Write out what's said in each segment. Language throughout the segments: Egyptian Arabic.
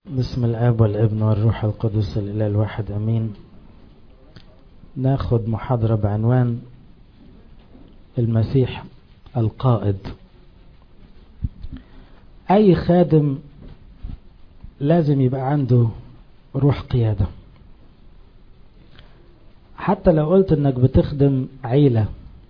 بسم الاب والابن والروح القدس الاله الواحد امين ناخد محاضرة بعنوان المسيح القائد اي خادم لازم يبقى عنده روح قيادة حتى لو قلت انك بتخدم عيلة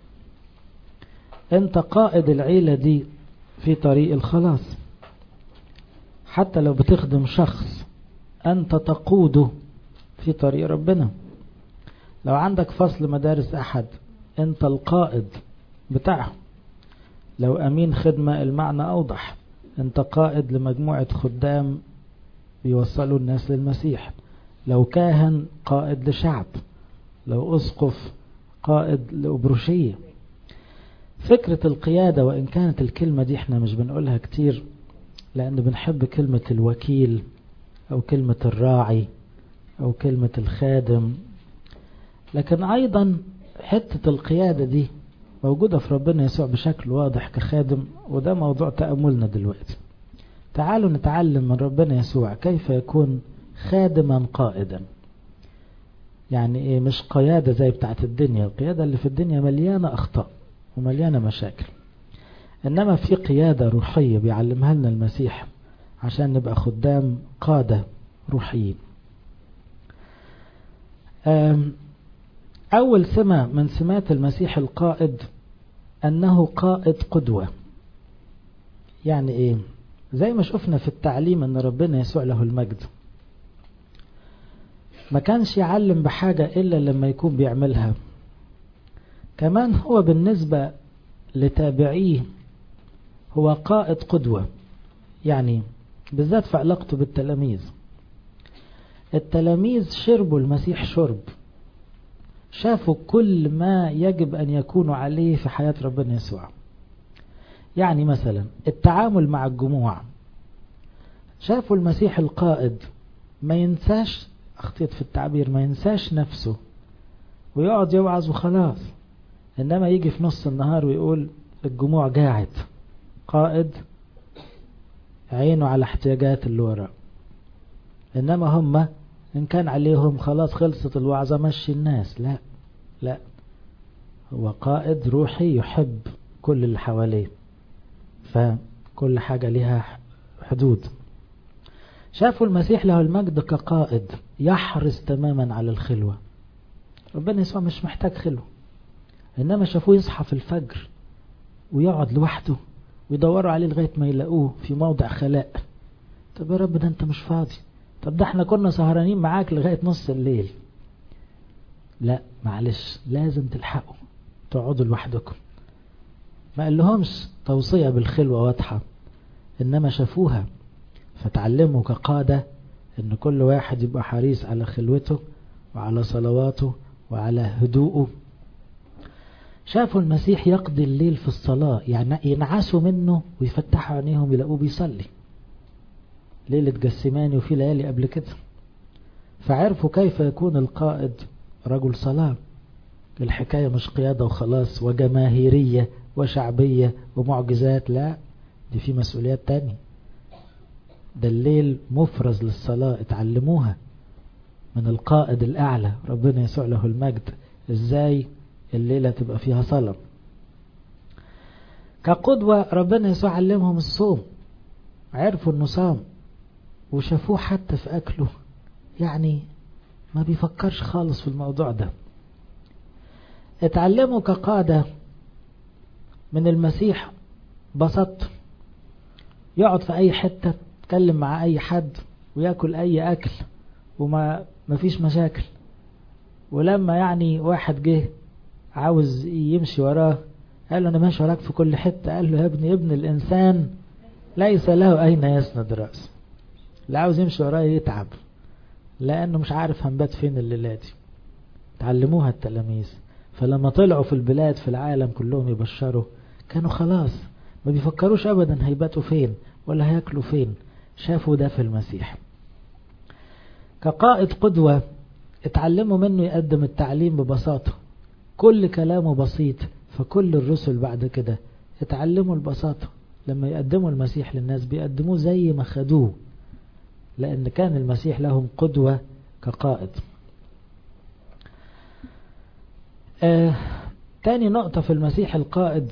انت قائد العيلة دي في طريق الخلاص حتى لو بتخدم شخص أنت تقوده في طريق ربنا لو عندك فصل مدارس أحد أنت القائد بتاعه لو أمين خدمة المعنى أوضح أنت قائد لمجموعة خدام بيوصلوا الناس للمسيح لو كاهن قائد لشعب لو أسقف قائد لأبروشية فكرة القيادة وإن كانت الكلمة دي احنا مش بنقولها كتير لأن بنحب كلمة الوكيل أو كلمة الراعي أو كلمة الخادم لكن أيضا حتة القيادة دي موجودة في ربنا يسوع بشكل واضح كخادم وده موضوع تأملنا دلوقتي تعالوا نتعلم من ربنا يسوع كيف يكون خادما قائدا يعني ايه مش قيادة زي بتاعت الدنيا القيادة اللي في الدنيا مليانة أخطاء ومليانة مشاكل إنما في قيادة روحية بيعلمها لنا المسيح عشان نبقى خدام قادة روحيين أول سمة من سمات المسيح القائد أنه قائد قدوة يعني إيه زي ما شفنا في التعليم أن ربنا يسوع له المجد ما كانش يعلم بحاجة إلا لما يكون بيعملها كمان هو بالنسبة لتابعيه هو قائد قدوة يعني بالذات في علاقته بالتلاميذ التلاميذ شربوا المسيح شرب شافوا كل ما يجب أن يكونوا عليه في حياة ربنا يسوع يعني مثلا التعامل مع الجموع شافوا المسيح القائد ما ينساش أخطيت في التعبير ما ينساش نفسه ويقعد يوعظ وخلاص إنما يجي في نص النهار ويقول الجموع قاعد قائد عينه على احتياجات اللي وراء إنما هم إن كان عليهم خلاص خلصت الوعظة مشي الناس لا لا هو قائد روحي يحب كل اللي حواليه فكل حاجة لها حدود شافوا المسيح له المجد كقائد يحرص تماما على الخلوة ربنا يسوع مش محتاج خلوة إنما شافوه يصحى في الفجر ويقعد لوحده ويدوروا عليه لغاية ما يلاقوه في موضع خلاء طب يا رب ده انت مش فاضي طب ده احنا كنا سهرانين معاك لغاية نص الليل لا معلش لازم تلحقوا تقعدوا لوحدكم ما قال لهمش توصية بالخلوة واضحة انما شافوها فتعلموا كقادة ان كل واحد يبقى حريص على خلوته وعلى صلواته وعلى هدوءه شافوا المسيح يقضي الليل في الصلاة يعني ينعسوا منه ويفتحوا عينيهم يلاقوه بيصلي ليلة جسماني وفي ليالي قبل كده فعرفوا كيف يكون القائد رجل صلاة الحكاية مش قيادة وخلاص وجماهيرية وشعبية ومعجزات لا دي في مسؤوليات تانية ده الليل مفرز للصلاة اتعلموها من القائد الأعلى ربنا يسوع له المجد ازاي الليلة تبقى فيها صلاة كقدوة ربنا يسوع علمهم الصوم عرفوا انه صام وشافوه حتى في أكله يعني ما بيفكرش خالص في الموضوع ده اتعلموا كقادة من المسيح بسط يقعد في أي حتة يتكلم مع أي حد ويأكل أي أكل وما مفيش مشاكل ولما يعني واحد جه عاوز يمشي وراه قال له أنا ماشي وراك في كل حتة قال له يا ابني ابن الإنسان ليس له أين يسند رأسه اللي عاوز يمشي وراه يتعب لأنه مش عارف هنبات فين الليلة دي تعلموها التلاميذ فلما طلعوا في البلاد في العالم كلهم يبشروا كانوا خلاص ما بيفكروش أبدا هيباتوا فين ولا هياكلوا فين شافوا ده في المسيح كقائد قدوة اتعلموا منه يقدم التعليم ببساطة كل كلامه بسيط فكل الرسل بعد كده اتعلموا البساطة لما يقدموا المسيح للناس بيقدموه زي ما خدوه لأن كان المسيح لهم قدوة كقائد آه تاني نقطة في المسيح القائد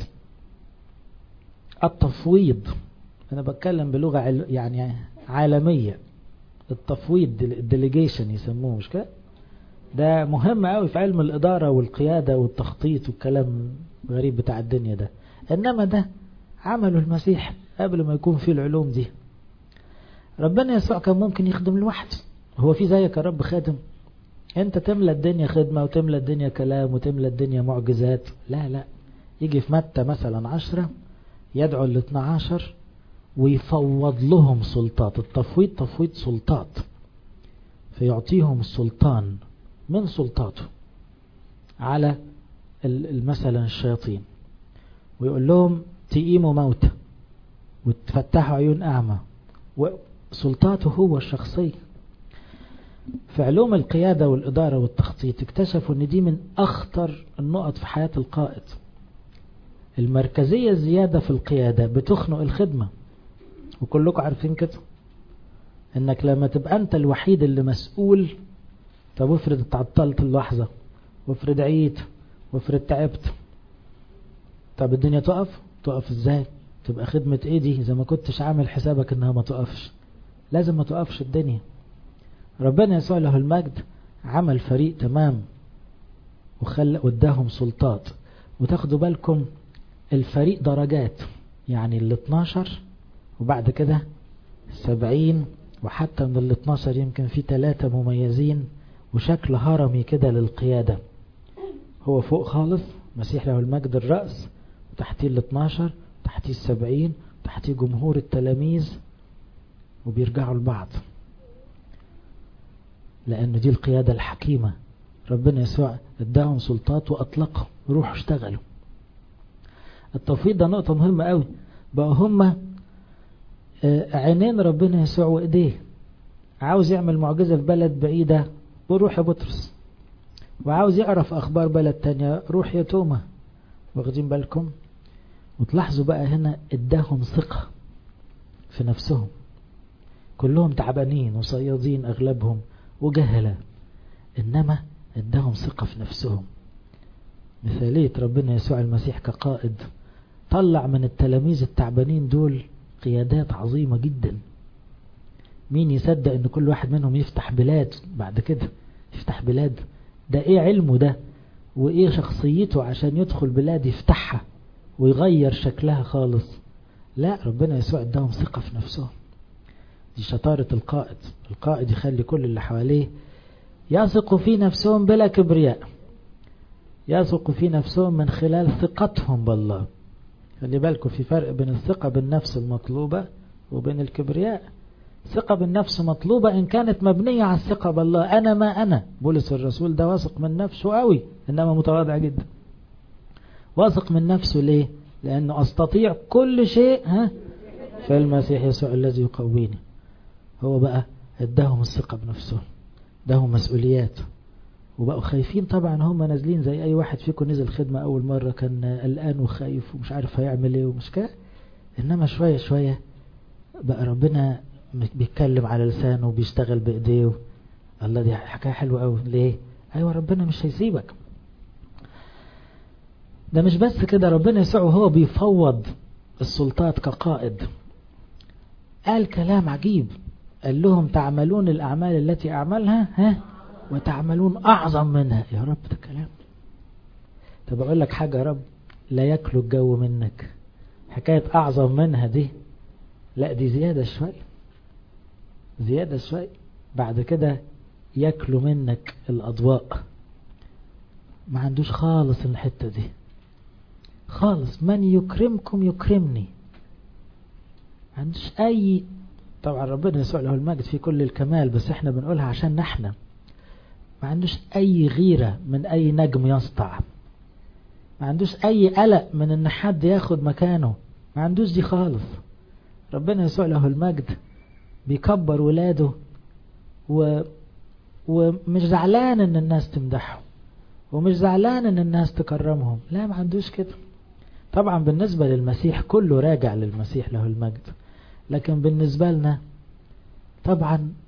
التفويض أنا بتكلم بلغة يعني عالمية التفويض الديليجيشن يسموه مش كده ده مهم قوي في علم الإدارة والقيادة والتخطيط والكلام غريب بتاع الدنيا ده إنما ده عمله المسيح قبل ما يكون فيه العلوم دي ربنا يسوع كان ممكن يخدم لوحده هو في زيك يا رب خادم انت تملى الدنيا خدمة وتملى الدنيا كلام وتملى الدنيا معجزات لا لا يجي في متى مثلا عشرة يدعو ال 12 ويفوض لهم سلطات التفويض تفويض سلطات فيعطيهم السلطان من سلطاته على مثلا الشياطين ويقول لهم تقيموا موتى وتفتحوا عيون أعمى وسلطاته هو الشخصية في علوم القيادة والإدارة والتخطيط اكتشفوا ان دي من أخطر النقط في حياة القائد المركزية الزيادة في القيادة بتخنق الخدمة وكلكم عارفين كده انك لما تبقى انت الوحيد اللي مسؤول طب افرض اتعطلت اللحظة وافرض عيت وافرض تعبت طب الدنيا تقف تقف ازاي تبقى خدمة ايه دي اذا ما كنتش عامل حسابك انها ما تقفش لازم ما تقفش الدنيا ربنا يسوع له المجد عمل فريق تمام وخلق واداهم سلطات وتاخدوا بالكم الفريق درجات يعني ال 12 وبعد كده 70 وحتى من ال 12 يمكن في ثلاثة مميزين وشكل هرمي كده للقيادة هو فوق خالص مسيح له المجد الرأس وتحتيه ال 12 تحتيه السبعين تحتيه جمهور التلاميذ وبيرجعوا لبعض لأن دي القيادة الحكيمة ربنا يسوع اداهم سلطات وأطلقهم روحوا اشتغلوا التوفيق ده نقطة مهمة قوي بقى هما عينين ربنا يسوع وإيديه عاوز يعمل معجزة في بلد بعيدة وروح يا بطرس وعاوز يعرف أخبار بلد تانية روح يا توما واخدين بالكم وتلاحظوا بقى هنا اداهم ثقة في نفسهم كلهم تعبانين وصيادين أغلبهم وجهلة إنما اداهم ثقة في نفسهم مثالية ربنا يسوع المسيح كقائد طلع من التلاميذ التعبانين دول قيادات عظيمة جدا مين يصدق ان كل واحد منهم يفتح بلاد بعد كده يفتح بلاد ده ايه علمه ده وايه شخصيته عشان يدخل بلاد يفتحها ويغير شكلها خالص لا ربنا يسوع اداهم ثقة في نفسهم دي شطارة القائد القائد يخلي كل اللي حواليه يثق في نفسهم بلا كبرياء يثق في نفسهم من خلال ثقتهم بالله خلي بالكم في فرق بين الثقة بالنفس المطلوبة وبين الكبرياء ثقة بالنفس مطلوبة إن كانت مبنية على الثقة بالله أنا ما أنا بولس الرسول ده واثق من نفسه قوي إنما متواضع جدا واثق من نفسه ليه لأنه أستطيع كل شيء ها في المسيح يسوع الذي يقويني هو بقى اداهم الثقة بنفسهم اداهم مسؤوليات وبقوا خايفين طبعا هم نازلين زي اي واحد فيكم نزل خدمة اول مرة كان قلقان وخايف ومش عارف هيعمل ايه ومش كده انما شوية شوية بقى ربنا بيتكلم على لسانه وبيشتغل بايديه الله دي حكاية حلوة قوي ليه ايوه ربنا مش هيسيبك ده مش بس كده ربنا يسوع وهو بيفوض السلطات كقائد قال كلام عجيب قال لهم تعملون الأعمال التي أعملها ها وتعملون أعظم منها يا رب ده كلام طب أقول لك حاجة يا رب لا ياكلوا الجو منك حكاية أعظم منها دي لا دي زيادة شوية زيادة شوية بعد كده ياكلوا منك الأضواء ما عندوش خالص الحتة دي خالص من يكرمكم يكرمني ما عندوش أي طبعا ربنا يسوع له المجد في كل الكمال بس احنا بنقولها عشان احنا ما عندوش اي غيرة من اي نجم يسطع ما عندوش اي قلق من ان حد ياخد مكانه ما عندوش دي خالص ربنا يسوع له المجد بيكبر ولاده و... ومش زعلان ان الناس تمدحه ومش زعلان ان الناس تكرمهم لا ما عندوش كده طبعا بالنسبة للمسيح كله راجع للمسيح له المجد لكن بالنسبة لنا طبعا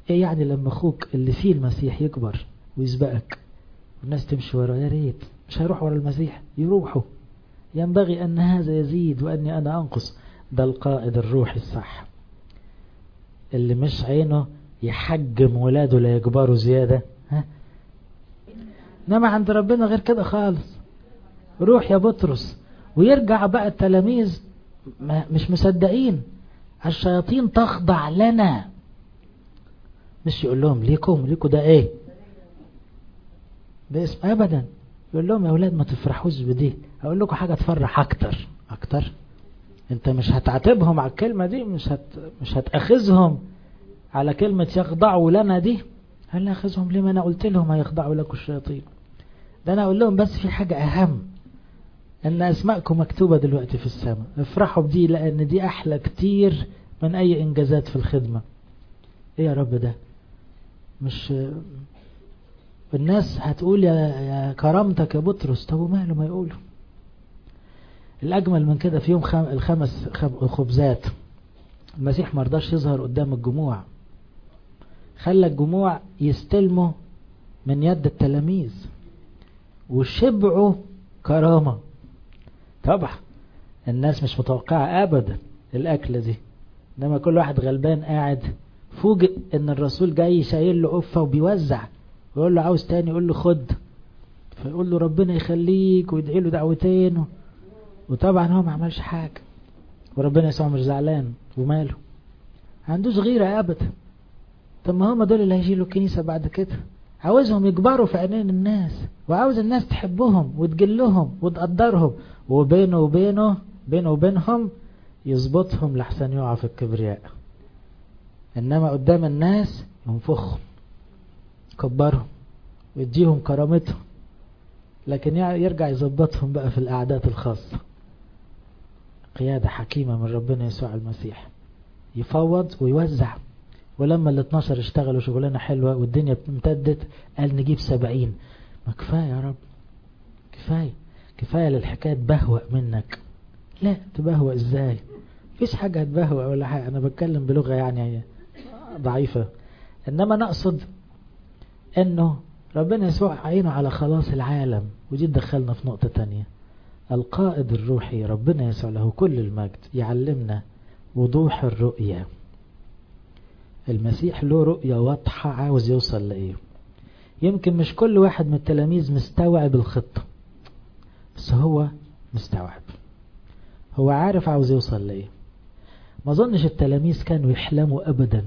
ايه يعني لما اخوك اللي فيه المسيح يكبر ويسبقك والناس تمشي وراه يا ريت مش هيروح ورا المسيح يروحوا ينبغي ان هذا يزيد واني انا انقص ده القائد الروحي الصح اللي مش عينه يحجم ولاده لا يكبروا زيادة ها انما عند ربنا غير كده خالص روح يا بطرس ويرجع بقى التلاميذ مش مصدقين الشياطين تخضع لنا مش يقول لهم ليكم ليكم ده ايه باسم ابدا يقول لهم يا اولاد ما تفرحوش بدي اقول لكم حاجه تفرح اكتر اكتر انت مش هتعاتبهم على الكلمه دي مش هت مش هتاخذهم على كلمه يخضعوا لنا دي هل اخذهم ليه ما انا قلت لهم هيخضعوا لكم الشياطين ده انا اقول لهم بس في حاجه اهم ان اسماءكم مكتوبه دلوقتي في السماء افرحوا بدي لان دي احلى كتير من اي انجازات في الخدمه ايه يا رب ده مش الناس هتقول يا, يا كرامتك يا بطرس طب وماله ما يقولوا الأجمل من كده في يوم خم... الخمس خم... خبزات المسيح ما رضاش يظهر قدام الجموع خلى الجموع يستلموا من يد التلاميذ وشبعوا كرامة طبعا الناس مش متوقعة أبدا الأكلة دي إنما كل واحد غلبان قاعد فوجئ إن الرسول جاي شايل له قفة وبيوزع ويقول له عاوز تاني يقول له خد فيقول له ربنا يخليك ويدعي له دعوتين وطبعا هو ما عملش حاجة وربنا يسوع مش زعلان وماله ما عندوش غيرة أبدا طب ما هم دول اللي هيشيلوا الكنيسة بعد كده عاوزهم يكبروا في عينين الناس وعاوز الناس تحبهم وتجلهم وتقدرهم وبينه وبينه بينه وبينهم يظبطهم لحسن يقع في الكبرياء انما قدام الناس ينفخهم يكبرهم ويديهم كرامتهم لكن يرجع يظبطهم بقى في الأعداد الخاصة قيادة حكيمة من ربنا يسوع المسيح يفوض ويوزع ولما ال 12 اشتغلوا شغلانة حلوة والدنيا امتدت قال نجيب سبعين ما كفاية يا رب كفاية كفاية للحكاية تبهوأ منك لا تبهوأ ازاي مفيش حاجة هتبهوأ ولا حاجة انا بتكلم بلغة يعني ضعيفة انما نقصد انه ربنا يسوع عينه على خلاص العالم ودي تدخلنا في نقطة تانية القائد الروحي ربنا يسوع له كل المجد يعلمنا وضوح الرؤية المسيح له رؤية واضحة عاوز يوصل لإيه يمكن مش كل واحد من التلاميذ مستوعب الخطة بس هو مستوعب هو عارف عاوز يوصل لإيه ما ظنش التلاميذ كانوا يحلموا أبدا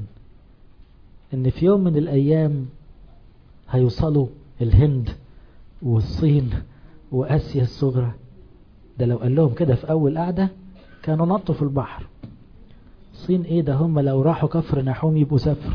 ان في يوم من الأيام هيوصلوا الهند والصين وآسيا الصغرى ده لو قال لهم كده في أول قعدة كانوا نطوا في البحر الصين ايه ده هم لو راحوا كفر نحوم يبقوا سافروا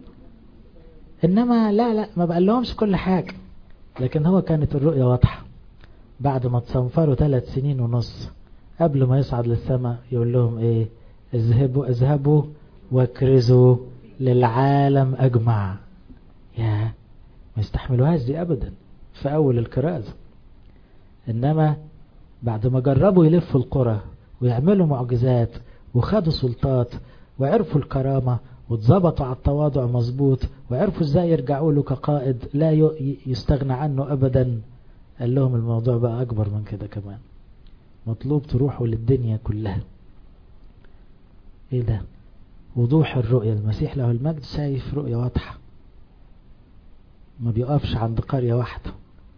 انما لا لا ما بقال لهمش كل حاجة لكن هو كانت الرؤية واضحة بعد ما تصنفروا ثلاث سنين ونص قبل ما يصعد للسماء يقول لهم ايه اذهبوا اذهبوا واكرزوا للعالم اجمع يا ما يستحملوهاش دي ابدا في اول الكرازة انما بعد ما جربوا يلفوا القرى ويعملوا معجزات وخدوا سلطات وعرفوا الكرامة واتظبطوا على التواضع مظبوط وعرفوا ازاي يرجعوا له كقائد لا يستغنى عنه ابدا قال لهم الموضوع بقى اكبر من كده كمان مطلوب تروحوا للدنيا كلها ايه ده وضوح الرؤية المسيح له المجد شايف رؤية واضحة ما بيقفش عند قرية واحدة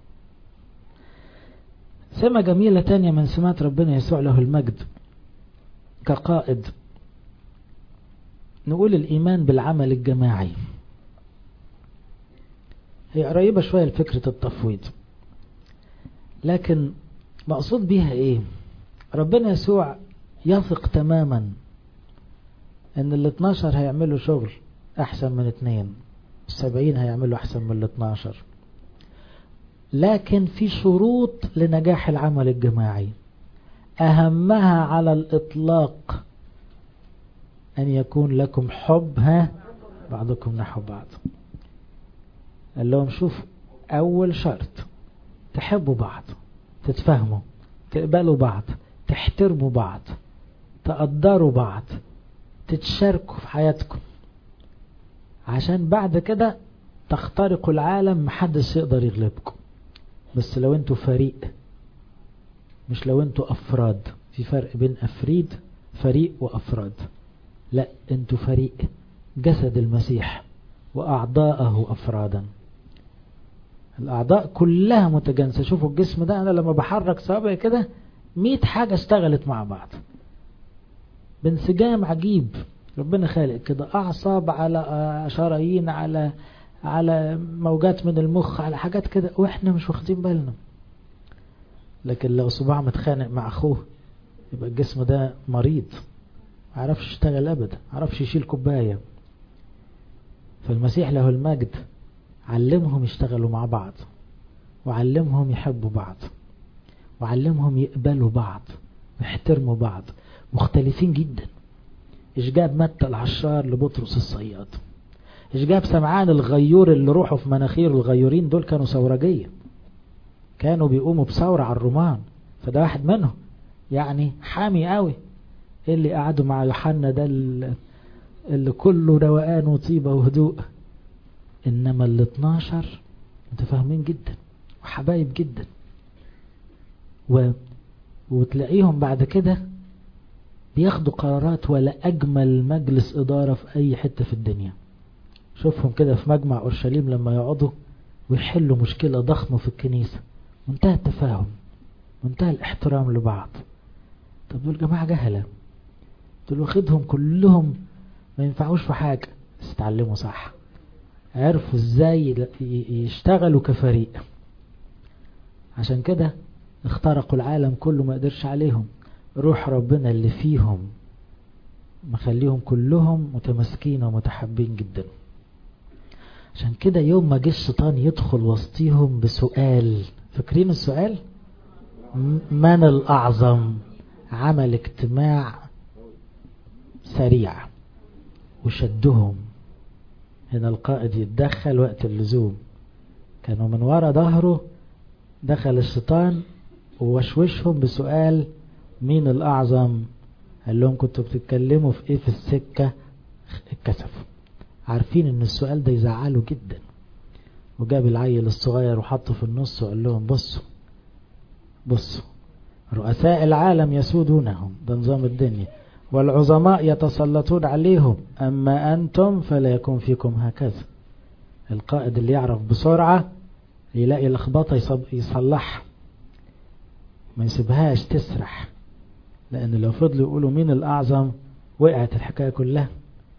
سمة جميلة تانية من سمات ربنا يسوع له المجد كقائد نقول الإيمان بالعمل الجماعي هي قريبة شوية لفكرة التفويض لكن مقصود بيها ايه ربنا يسوع يثق تماما ان ال 12 هيعملوا شغل احسن من اتنين السبعين هيعملوا احسن من ال 12 لكن في شروط لنجاح العمل الجماعي أهمها على الإطلاق أن يكون لكم حب ها بعضكم نحو بعض قال لهم شوف أول شرط تحبوا بعض تتفهموا تقبلوا بعض تحترموا بعض تقدروا بعض تتشاركوا في حياتكم عشان بعد كده تخترقوا العالم محدش يقدر يغلبكم بس لو انتوا فريق مش لو انتوا افراد في فرق بين افريد فريق وافراد لا انتوا فريق جسد المسيح واعضاءه افرادا الاعضاء كلها متجانسه شوفوا الجسم ده انا لما بحرك صابعي كده 100 حاجه اشتغلت مع بعض بانسجام عجيب ربنا خالق كده اعصاب على شرايين على على موجات من المخ على حاجات كده واحنا مش واخدين بالنا لكن لو صباع متخانق مع اخوه يبقى الجسم ده مريض ما عرفش يشتغل ابدا ما عرفش يشيل كوبايه فالمسيح له المجد علمهم يشتغلوا مع بعض وعلمهم يحبوا بعض وعلمهم يقبلوا بعض ويحترموا بعض مختلفين جدا ايش جاب متى العشار لبطرس الصياد ايش جاب سمعان الغيور اللي روحوا في مناخير الغيورين دول كانوا ثورجيه كانوا بيقوموا بثورة على الرومان فده واحد منهم يعني حامي قوي اللي قعدوا مع يوحنا ده اللي كله روقان وطيبة وهدوء انما ال 12 متفاهمين جدا وحبايب جدا و... وتلاقيهم بعد كده بياخدوا قرارات ولا اجمل مجلس ادارة في اي حتة في الدنيا شوفهم كده في مجمع اورشليم لما يقعدوا ويحلوا مشكلة ضخمة في الكنيسة منتهى التفاهم منتهى الاحترام لبعض طب دول جماعة جهلة دول واخدهم كلهم ما ينفعوش في حاجة بس اتعلموا صح عرفوا ازاي يشتغلوا كفريق عشان كده اخترقوا العالم كله ما قدرش عليهم روح ربنا اللي فيهم مخليهم كلهم متماسكين ومتحبين جدا عشان كده يوم ما جه الشيطان يدخل وسطيهم بسؤال فاكرين السؤال من الأعظم عمل اجتماع سريع وشدهم هنا القائد يتدخل وقت اللزوم كانوا من ورا ظهره دخل الشيطان ووشوشهم بسؤال مين الأعظم قال لهم كنتوا بتتكلموا في ايه في السكة اتكسفوا عارفين ان السؤال ده يزعله جدا وجاب العيل الصغير وحطه في النص وقال لهم بصوا بصوا رؤساء العالم يسودونهم ده نظام الدنيا والعظماء يتسلطون عليهم أما أنتم فلا يكون فيكم هكذا القائد اللي يعرف بسرعة يلاقي لخبطة يصلحها ما يسيبهاش تسرح لأن لو فضلوا يقولوا مين الأعظم وقعت الحكاية كلها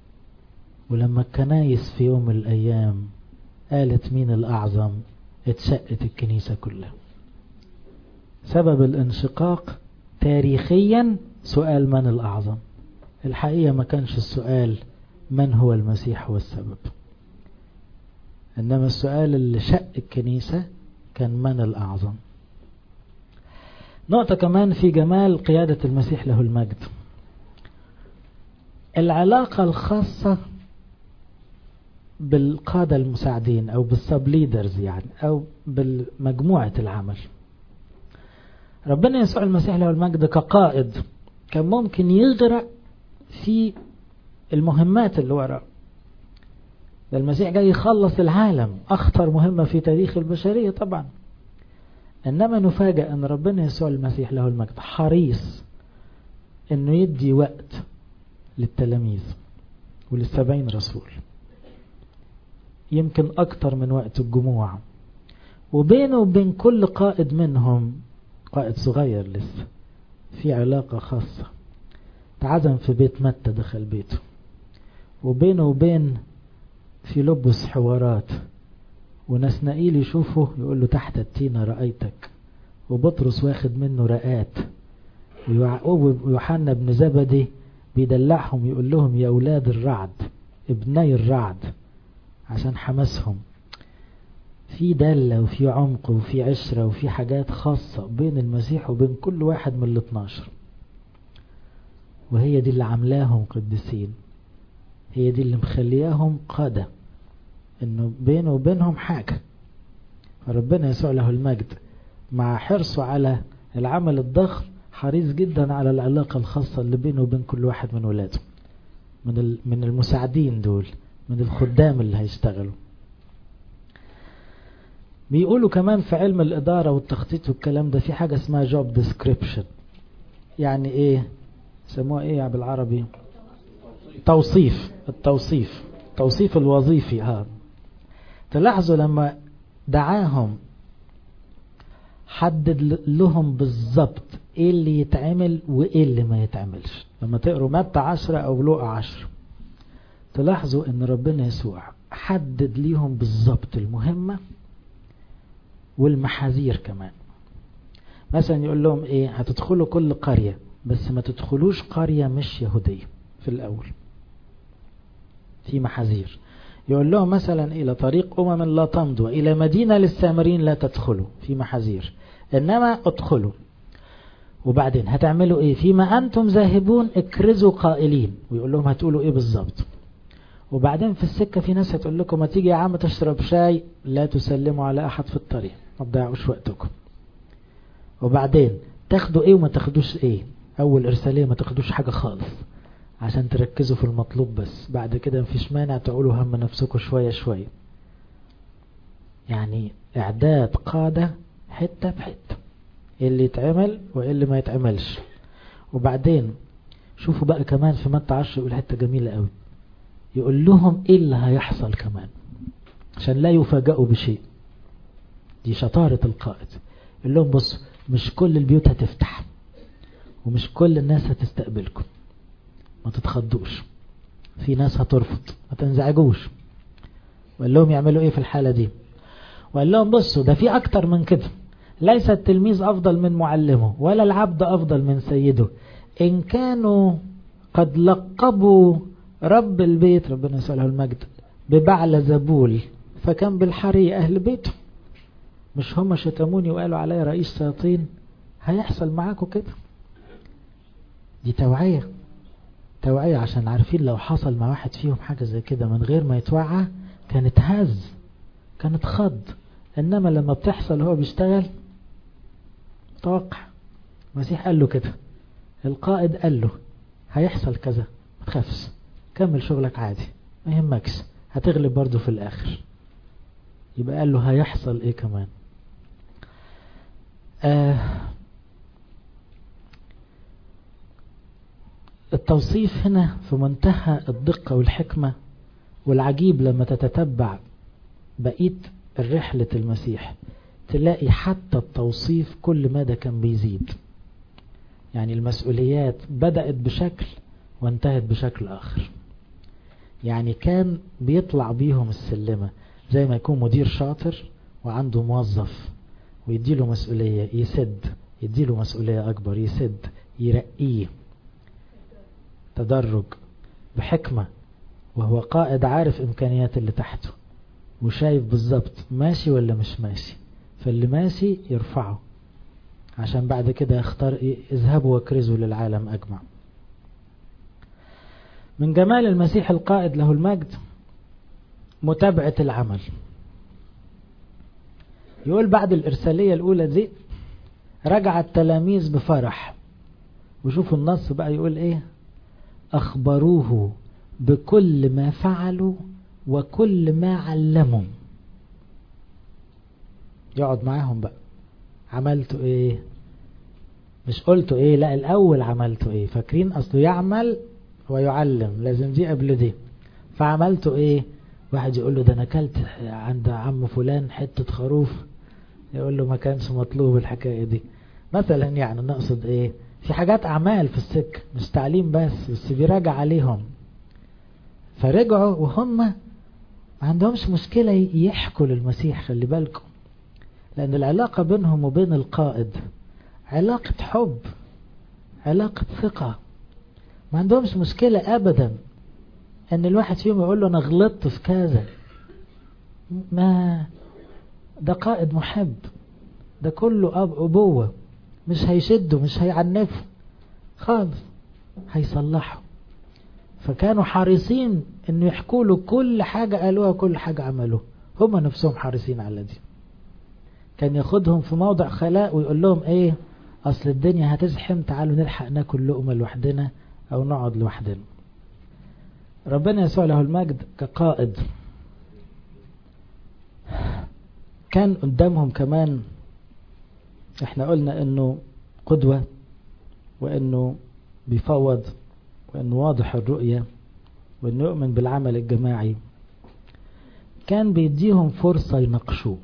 ولما الكنايس في يوم من الأيام قالت مين الأعظم اتشقت الكنيسة كلها سبب الانشقاق تاريخيا سؤال من الأعظم الحقيقة ما كانش السؤال من هو المسيح هو السبب إنما السؤال اللي شق الكنيسة كان من الأعظم نقطة كمان في جمال قيادة المسيح له المجد العلاقة الخاصة بالقادة المساعدين أو بالسب ليدرز يعني أو بالمجموعة العمل ربنا يسوع المسيح له المجد كقائد كان ممكن يغرق في المهمات اللي وراه ده المسيح جاي يخلص العالم أخطر مهمة في تاريخ البشرية طبعا إنما نفاجأ أن ربنا يسوع المسيح له المجد حريص أنه يدي وقت للتلاميذ وللسبعين رسول يمكن أكتر من وقت الجموع وبينه وبين كل قائد منهم قائد صغير لسه في علاقة خاصة تعزم في بيت متى دخل بيته وبينه وبين في لبس حوارات ونسنائيل يشوفه يقول له تحت التينة رأيتك وبطرس واخد منه رقات ويعقوب ويوحنا بن زبدي بيدلعهم يقول لهم يا أولاد الرعد ابني الرعد عشان حماسهم في دلة وفي عمق وفي عشرة وفي حاجات خاصة بين المسيح وبين كل واحد من الاثناشر وهي دي اللي عاملاهم قديسين هي دي اللي مخلياهم قادة انه بينه وبينهم حاجة فربنا يسوع له المجد مع حرصه على العمل الضخم حريص جدا على العلاقة الخاصة اللي بينه وبين كل واحد من ولاده من من المساعدين دول من الخدام اللي هيشتغلوا بيقولوا كمان في علم الإدارة والتخطيط والكلام ده في حاجة اسمها job description يعني ايه سموها ايه بالعربي توصيف التوصيف التوصيف الوظيفي ها تلاحظوا لما دعاهم حدد لهم بالظبط ايه اللي يتعمل وايه اللي ما يتعملش لما تقروا متى عشرة او لوقا عشرة تلاحظوا ان ربنا يسوع حدد ليهم بالظبط المهمة والمحاذير كمان مثلا يقول لهم ايه هتدخلوا كل قرية بس ما تدخلوش قرية مش يهودية في الاول في محاذير يقول لهم مثلا الى طريق امم لا تمضوا الى مدينة للسامرين لا تدخلوا في محاذير انما ادخلوا وبعدين هتعملوا ايه فيما انتم ذاهبون اكرزوا قائلين ويقول لهم هتقولوا ايه بالظبط وبعدين في السكة في ناس هتقول لكم ما تيجي يا عم تشرب شاي لا تسلموا على احد في الطريق ما تضيعوش وقتكم وبعدين تاخدوا ايه وما تاخدوش ايه اول ارسالية ما تاخدوش حاجة خالص عشان تركزوا في المطلوب بس بعد كده مفيش مانع تقولوا هم نفسكم شوية شوية يعني اعداد قادة حتة بحتة ايه اللي يتعمل وايه اللي ما يتعملش وبعدين شوفوا بقى كمان في متى عشر يقول حتة جميلة قوي يقول لهم ايه اللي هيحصل كمان عشان لا يفاجئوا بشيء دي شطارة القائد يقول لهم بص مش كل البيوت هتفتح ومش كل الناس هتستقبلكم ما تتخضوش في ناس هترفض ما تنزعجوش وقال لهم يعملوا ايه في الحالة دي وقال لهم بصوا ده في اكتر من كده ليس التلميذ افضل من معلمه ولا العبد افضل من سيده ان كانوا قد لقبوا رب البيت ربنا يسأله المجد ببعل زبول فكان بالحري اهل بيته مش هم شتموني وقالوا عليا رئيس شياطين هيحصل معاكم كده دي توعية توعية عشان عارفين لو حصل مع واحد فيهم حاجة زي كده من غير ما يتوعى كانت هز كانت خض انما لما بتحصل هو بيشتغل متوقع المسيح قال له كده القائد قال له هيحصل كذا ما تخافش كمل شغلك عادي ما يهمكش هتغلب برضه في الاخر يبقى قال له هيحصل ايه كمان آه التوصيف هنا في منتهى الدقة والحكمة والعجيب لما تتتبع بقية الرحلة المسيح تلاقي حتى التوصيف كل مدى كان بيزيد يعني المسؤوليات بدأت بشكل وانتهت بشكل آخر يعني كان بيطلع بيهم السلمة زي ما يكون مدير شاطر وعنده موظف ويديله مسؤولية يسد يديله مسؤولية أكبر يسد يرقيه تدرج بحكمة وهو قائد عارف إمكانيات اللي تحته وشايف بالظبط ماشي ولا مش ماشي فاللي ماشي يرفعه عشان بعد كده يختار اذهبوا واكرزوا للعالم أجمع من جمال المسيح القائد له المجد متابعة العمل يقول بعد الإرسالية الأولى دي رجع التلاميذ بفرح وشوفوا النص بقى يقول ايه أخبروه بكل ما فعلوا وكل ما علموا يقعد معاهم بقى عملتوا ايه مش قلتوا ايه لا الاول عملتوا ايه فاكرين اصله يعمل ويعلم لازم دي قبل دي فعملتوا ايه واحد يقول له ده انا اكلت عند عم فلان حتة خروف يقول له ما كانش مطلوب الحكاية دي مثلا يعني نقصد ايه في حاجات اعمال في السكة مش تعليم بس بس بيراجع عليهم فرجعوا وهم ما عندهمش مشكلة يحكوا للمسيح خلي بالكم لأن العلاقة بينهم وبين القائد علاقة حب علاقة ثقة ما عندهمش مشكلة أبدا أن الواحد فيهم يقول له أنا غلطت في كذا ما ده قائد محب ده كله أب أبوة مش هيشده مش هيعنفه خالص هيصلحه فكانوا حريصين انه يحكوا له كل حاجة قالوها كل حاجة عملوها هم نفسهم حريصين على دي كان ياخدهم في موضع خلاء ويقول لهم ايه اصل الدنيا هتزحم تعالوا نلحق ناكل لقمة لوحدنا او نقعد لوحدنا ربنا يسوع له المجد كقائد كان قدامهم كمان احنا قلنا انه قدوة وانه بيفوض وانه واضح الرؤية وانه يؤمن بالعمل الجماعي كان بيديهم فرصة يناقشوه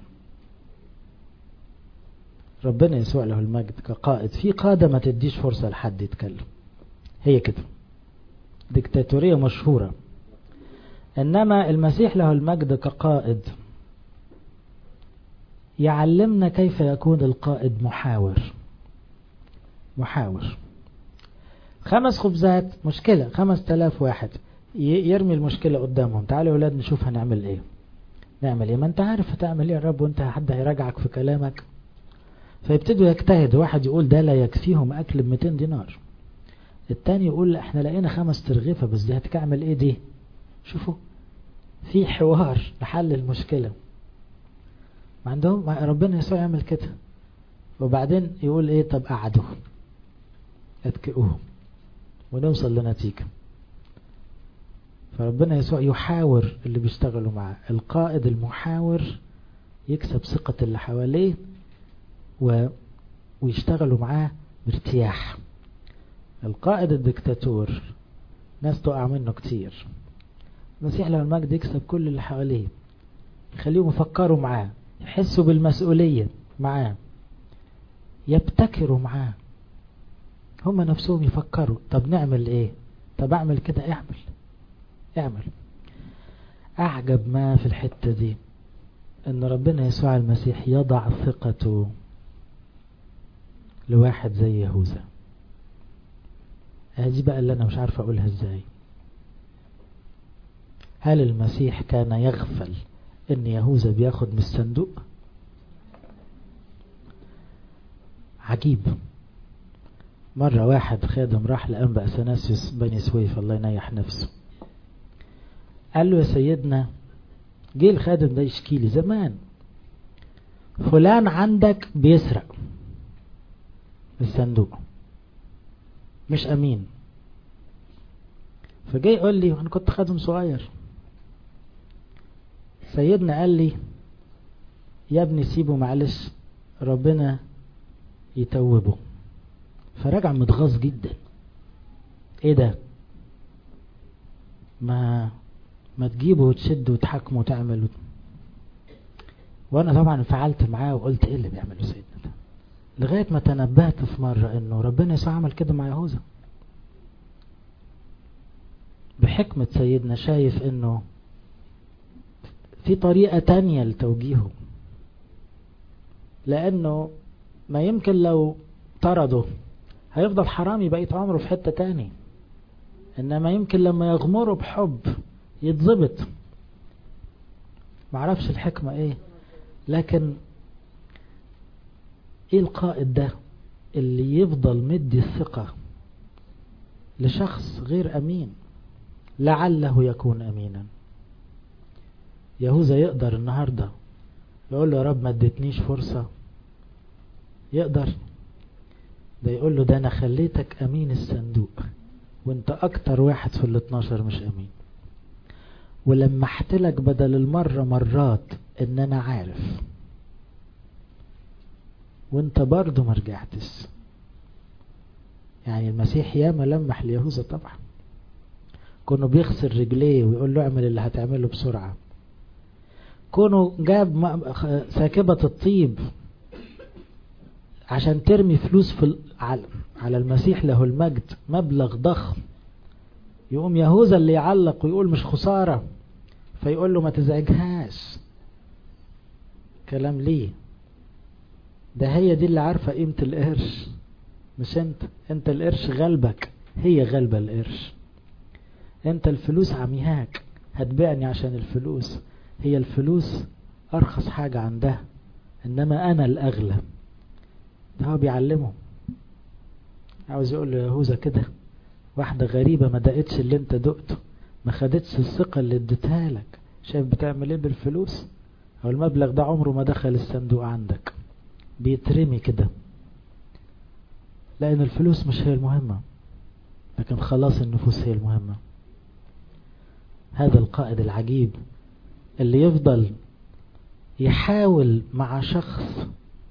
ربنا يسوع له المجد كقائد في قادة ما تديش فرصة لحد يتكلم هي كده ديكتاتورية مشهورة إنما المسيح له المجد كقائد يعلمنا كيف يكون القائد محاور محاور خمس خبزات مشكلة خمس تلاف واحد يرمي المشكلة قدامهم تعالوا يا ولاد نشوف هنعمل ايه نعمل ايه ما انت عارف هتعمل ايه يا رب وانت حد هيراجعك في كلامك فيبتدوا يجتهد واحد يقول ده لا يكفيهم اكل ب 200 دينار التاني يقول احنا لقينا خمس ترغيفة بس دي هتعمل ايه دي شوفوا في حوار لحل المشكلة ما عندهم ما ربنا يسوع يعمل كده وبعدين يقول ايه طب قعدوا اتكئوهم ونوصل لنتيجة فربنا يسوع يحاور اللي بيشتغلوا معاه القائد المحاور يكسب ثقة اللي حواليه و... ويشتغلوا معاه بارتياح القائد الدكتاتور ناس تقع منه كتير المسيح له المجد يكسب كل اللي حواليه يخليهم يفكروا معاه يحسوا بالمسؤولية معاه يبتكروا معاه هم نفسهم يفكروا طب نعمل ايه طب اعمل كده اعمل اعمل اعجب ما في الحتة دي ان ربنا يسوع المسيح يضع ثقته لواحد زي يهوذا هذه بقى اللي انا مش عارف اقولها ازاي هل المسيح كان يغفل ان يهوذا بياخد من الصندوق عجيب مرة واحد خادم راح لأنبا أثناسيوس بني سويف الله ينيح نفسه قال له يا سيدنا جه الخادم ده يشكي لي زمان فلان عندك بيسرق الصندوق مش أمين فجاي يقول لي أنا كنت خادم صغير سيدنا قال لي يا ابني سيبه معلش ربنا يتوبه فرجع متغاظ جدا ايه ده ما ما تجيبه وتشد وتحكمه وتعمل وانا طبعا فعلت معاه وقلت ايه اللي بيعمله سيدنا ده لغاية ما تنبهت في مرة انه ربنا يسوع عمل كده مع يهوذا بحكمة سيدنا شايف انه في طريقة تانية لتوجيهه لانه ما يمكن لو طرده هيفضل حرامي بقيت عمره في حتة تاني انما يمكن لما يغمره بحب يتظبط معرفش الحكمة ايه لكن ايه القائد ده اللي يفضل مدي الثقة لشخص غير امين لعله يكون امينا يهوذا يقدر النهاردة يقول له يا رب ما اديتنيش فرصة يقدر ده يقول له ده انا خليتك امين الصندوق وانت اكتر واحد في ال 12 مش امين ولما احتلك بدل المرة مرات ان انا عارف وانت برضه ما رجعتش يعني المسيح ياما لمح ليهوذا طبعا كونه بيغسل رجليه ويقول له اعمل اللي هتعمله بسرعة كونه جاب ساكبة الطيب عشان ترمي فلوس في على المسيح له المجد مبلغ ضخم يقوم يهوذا اللي يعلق ويقول مش خسارة فيقول له ما تزعجهاش كلام ليه ده هي دي اللي عارفة قيمة القرش مش انت انت القرش غلبك هي غلبة القرش انت الفلوس عميهاك هتبيعني عشان الفلوس هي الفلوس ارخص حاجة عندها انما انا الاغلى ده هو بيعلمه عاوز يقول له يهوذا كده واحدة غريبة ما دقتش اللي انت دقته ما خدتش الثقة اللي اديتها لك شايف بتعمل ايه بالفلوس او المبلغ ده عمره ما دخل الصندوق عندك بيترمي كده لان الفلوس مش هي المهمة لكن خلاص النفوس هي المهمة هذا القائد العجيب اللي يفضل يحاول مع شخص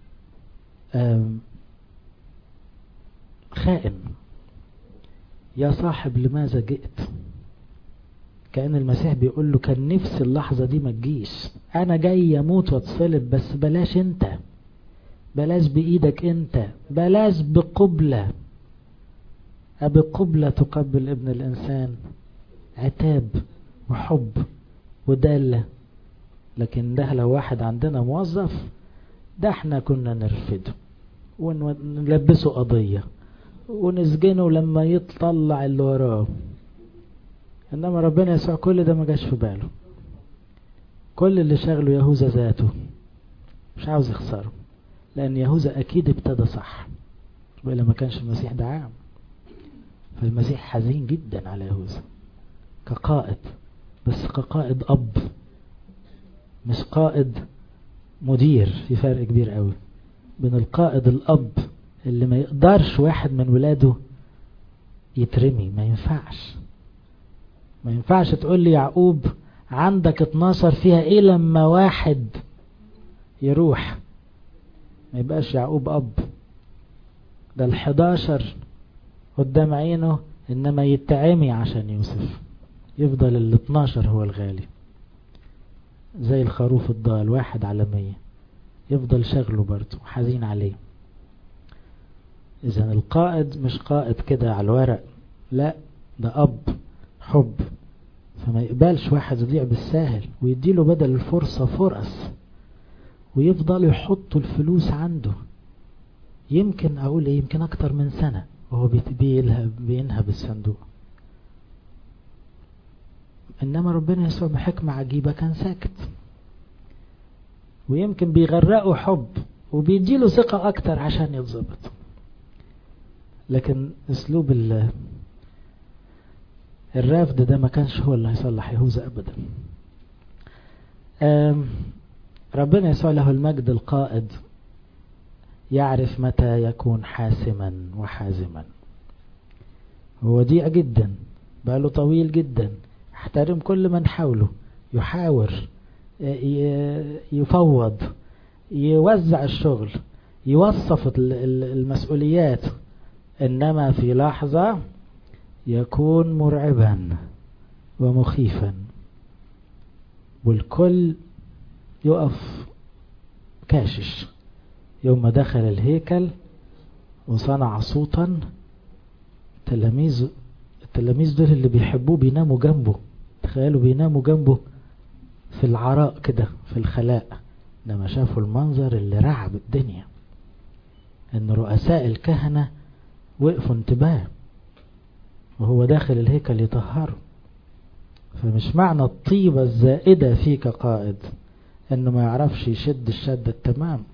خائن يا صاحب لماذا جئت كأن المسيح بيقول له كان نفسي اللحظة دي ما تجيش أنا جاي أموت واتصلب بس بلاش أنت بلاش بإيدك أنت بلاش بقبلة أبقبلة تقبل ابن الإنسان عتاب وحب ودالة لكن ده لو واحد عندنا موظف ده احنا كنا نرفده ونلبسه قضية ونسجنه لما يطلع اللي وراه انما ربنا يسوع كل ده ما جاش في باله كل اللي شغله يهوذا ذاته مش عاوز يخسره لان يهوذا اكيد ابتدى صح والا ما كانش المسيح ده عام فالمسيح حزين جدا على يهوذا كقائد بس كقائد اب مش قائد مدير في فرق كبير قوي بين القائد الاب اللي ما يقدرش واحد من ولاده يترمي ما ينفعش ما ينفعش تقول لي يعقوب عندك 12 فيها ايه لما واحد يروح ما يبقاش يعقوب اب ده ال11 قدام عينه انما يتعمي عشان يوسف يفضل ال12 هو الغالي زي الخروف الضال واحد على مية يفضل شغله برضه حزين عليه اذا القائد مش قائد كده على الورق لا ده اب حب فما يقبلش واحد يضيع بالساهل ويديله بدل الفرصة فرص ويفضل يحطوا الفلوس عنده يمكن اقول ايه يمكن اكتر من سنة وهو بينهب الصندوق انما ربنا يسوع بحكمة عجيبة كان ساكت ويمكن بيغرقه حب وبيديله ثقة اكتر عشان يتظبط لكن اسلوب الرافد ده ما كانش هو اللي هيصلح يهوذا ابدا ربنا يسوع له المجد القائد يعرف متى يكون حاسما وحازما هو وديع جدا باله طويل جدا يحترم كل من حوله يحاور يفوض يوزع الشغل يوصف المسؤوليات انما في لحظة يكون مرعبا ومخيفا والكل يقف كاشش يوم دخل الهيكل وصنع صوتا تلاميذ التلاميذ دول اللي بيحبوه بيناموا جنبه تخيلوا بيناموا جنبه في العراء كده في الخلاء لما شافوا المنظر اللي رعب الدنيا ان رؤساء الكهنة وقفوا انتباه وهو داخل الهيكل يطهره فمش معنى الطيبة الزائدة فيه كقائد انه ما يعرفش يشد الشدة التمام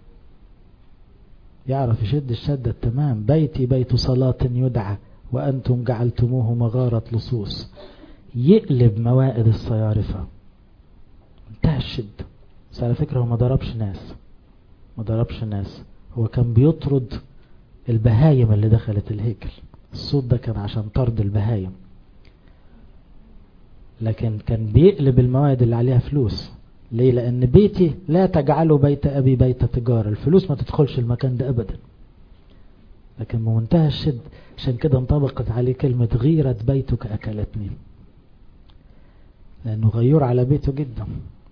يعرف يشد الشدة التمام بيتي بيت صلاة يدعى وأنتم جعلتموه مغارة لصوص يقلب موائد الصيارفة انتهى الشدة بس على فكرة هو ما ضربش ناس ما ضربش ناس هو كان بيطرد البهايم اللي دخلت الهيكل الصوت ده كان عشان طرد البهايم لكن كان بيقلب المواد اللي عليها فلوس ليه لان بيتي لا تجعله بيت ابي بيت تجارة الفلوس ما تدخلش المكان ده ابدا لكن بمنتهى الشد عشان كده انطبقت عليه كلمة غيرة بيتك اكلتني لانه غيور على بيته جدا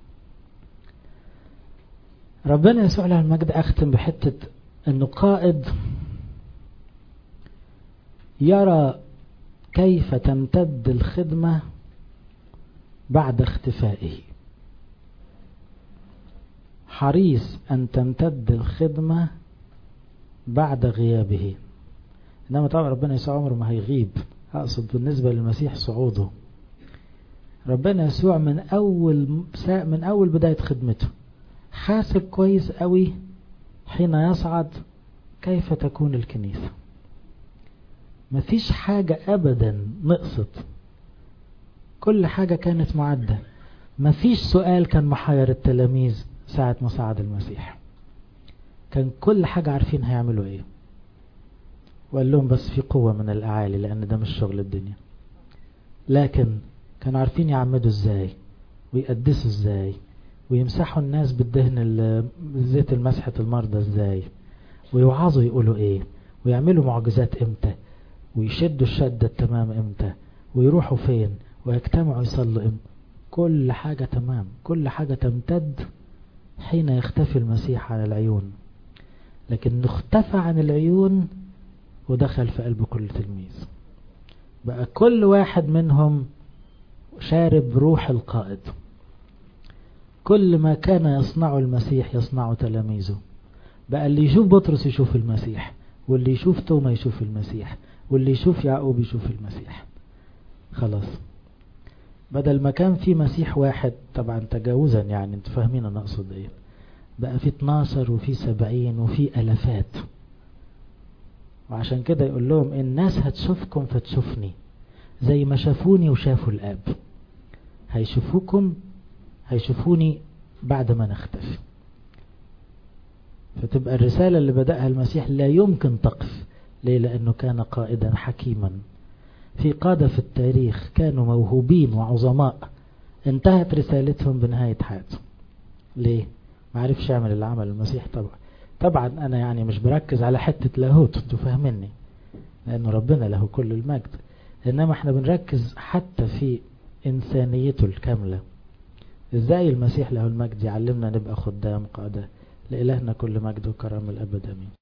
ربنا يسوع له المجد اختم بحتة انه قائد يرى كيف تمتد الخدمة بعد اختفائه حريص أن تمتد الخدمة بعد غيابه إنما طبعا ربنا يسوع عمره ما هيغيب أقصد بالنسبة للمسيح صعوده ربنا يسوع من أول من أول بداية خدمته حاسب كويس قوي حين يصعد كيف تكون الكنيسة مفيش حاجة أبدا نقصت كل حاجة كانت معدة مفيش سؤال كان محير التلاميذ ساعة ما صعد المسيح كان كل حاجة عارفين هيعملوا ايه وقال لهم بس في قوة من الأعالي لأن ده مش شغل الدنيا لكن كانوا عارفين يعمدوا ازاي ويقدسوا ازاي ويمسحوا الناس بالدهن زيت المسحة المرضى ازاي ويوعظوا يقولوا ايه ويعملوا معجزات امتى ويشدوا الشدة التمام امتى ويروحوا فين ويجتمعوا يصلوا امتى كل حاجة تمام كل حاجة تمتد حين يختفي المسيح عن العيون لكن اختفى عن العيون ودخل في قلب كل تلميذ بقى كل واحد منهم شارب روح القائد كل ما كان يصنعه المسيح يصنعه تلاميذه بقى اللي يشوف بطرس يشوف المسيح واللي يشوف توما يشوف المسيح واللي يشوف يعقوب يشوف المسيح خلاص بدل ما كان في مسيح واحد طبعا تجاوزا يعني انتوا فاهمين انا اقصد ايه بقى في 12 وفي 70 وفي الافات وعشان كده يقول لهم الناس هتشوفكم فتشوفني زي ما شافوني وشافوا الاب هيشوفوكم هيشوفوني بعد ما نختفي فتبقى الرسالة اللي بدأها المسيح لا يمكن تقف ليه لأنه كان قائدا حكيما في قادة في التاريخ كانوا موهوبين وعظماء انتهت رسالتهم بنهاية حياتهم ليه ما عرفش يعمل اللي عمل المسيح طبعا طبعا انا يعني مش بركز على حتة لاهوت انتوا فاهميني لانه ربنا له كل المجد انما احنا بنركز حتى في انسانيته الكاملة ازاي المسيح له المجد يعلمنا نبقى خدام قادة لإلهنا كل مجد وكرم الأبد أمين